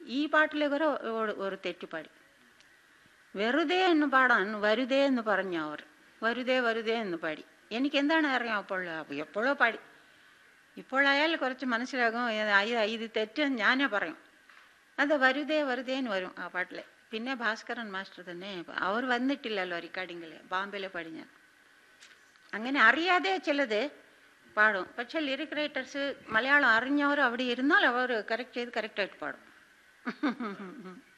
ഈ പാട്ടിലെ വരെ ഒരു- ഒരു തെറ്റുപാടി വെറുതെ എന്ന് പാടാൻ വരുതേ എന്ന് പറഞ്ഞു അവർ വരുതേ വരുതേ എന്ന് പാടി എനിക്ക് എന്താണ് അറിയാം അപ്പോൾ അപ്പോൾ എപ്പോഴോ പാടി ഇപ്പോഴായാൽ കുറച്ച് മനസ്സിലാകും ഏ- അയ്യ, ഇത് തെറ്റ് ഞാനേ പറയും അത് വരുതേ വരുതേ എന്ന് വരും ആ പാട്ടിൽ പിന്നെ ഭാസ്കരൻ മാസ്റ്റർ തന്നെ അവർ വന്നിട്ടില്ലല്ലോ റെക്കോർഡിങ്ങിൽ ബാംബെയിൽ പാടി ഞാൻ അങ്ങനെ അറിയാതെ ചിലത് പാടും പക്ഷെ ലിറിക് റൈറ്റേഴ്സ് മലയാളം അറിഞ്ഞവർ അവിടെ ഇരുന്നാൽ അവർ കറക്റ്റ് ചെയ്ത് കറക്റ്റായിട്ട് പാടും